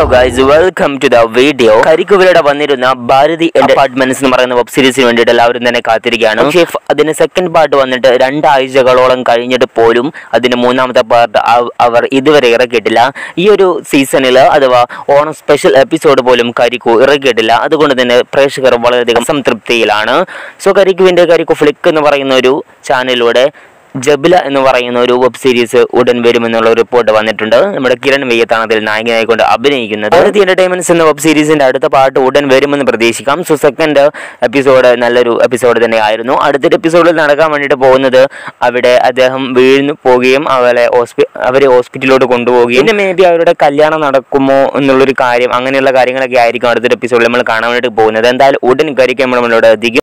hello guys welcome to the video കരിക്കുവരുടെ വന്നിരുന്ന Bharathi apartments എന്ന് പറയുന്ന വെബ് സീരീസിന് വേണ്ടിയിട്ട് എല്ലാവരും തന്നെ കാത്തിരിക്കുകയാണ് പക്ഷേ ഫ് അതിന് സെക്കൻഡ് പാർട്ട് വന്നിട്ട് രണ്ടാഴ്ചകളോളം കഴിഞ്ഞിട്ട് പോലും അതിന് മൂന്നാമത്തെ പാർട്ട് അവർ ഇതുവരെ ഇറക്കിയിട്ടില്ല ഈ ഒരു സീസണിൽ അഥവാ ഓണം സ്പെഷ്യൽ എപ്പിസോഡ് പോലും കരിക്കു ഇറക്കിയിട്ടില്ല അതുകൊണ്ട് തന്നെ പ്രേക്ഷകർ വളരെയധികം സംതൃപ്തിയിലാണ് സോ കരിക്കുവിന്റെ കരിക്കു ഫ്ലിക്ക് എന്ന് പറയുന്ന ഒരു ചാനലിലൂടെ ജബില എന്ന് പറയുന്ന ഒരു വെബ് സീരീസ് ഉടൻ വരുമെന്നുള്ള ഒരു റിപ്പോർട്ട് വന്നിട്ടുണ്ട് നമ്മുടെ കിരൺ വെയ്യത്താണ് അതിൽ നായകനായിക്കൊണ്ട് അഭിനയിക്കുന്നത് ഭാരതി എന്റർടൈൻമെന്റ്സ് എന്ന വെബ് സീരീസിന്റെ അടുത്ത പാർട്ട് ഉടൻ വരുമെന്ന് പ്രതീക്ഷിക്കാം സോ സെക്കൻഡ് എപ്പിസോഡ് നല്ലൊരു എപ്പിസോഡ് തന്നെ ആയിരുന്നു അടുത്തൊരു എപ്പിസോഡിൽ നടക്കാൻ വേണ്ടിയിട്ട് പോകുന്നത് അവിടെ അദ്ദേഹം വീഴ്ന്നു പോവുകയും അവരെ ഹോസ്പി അവരെ ഹോസ്പിറ്റലിലോട്ട് കൊണ്ടുപോവുകയും പിന്നെ മേ ബി അവരുടെ കല്യാണം നടക്കുമോ എന്നുള്ളൊരു കാര്യം അങ്ങനെയുള്ള കാര്യങ്ങളൊക്കെ ആയിരിക്കും അടുത്തൊരു എപ്പിസോഡിൽ നമ്മൾ കാണാൻ വേണ്ടിയിട്ട് പോകുന്നത് എന്തായാലും ഉടൻ കരിക്കാൻ നമ്മളോട് അധികം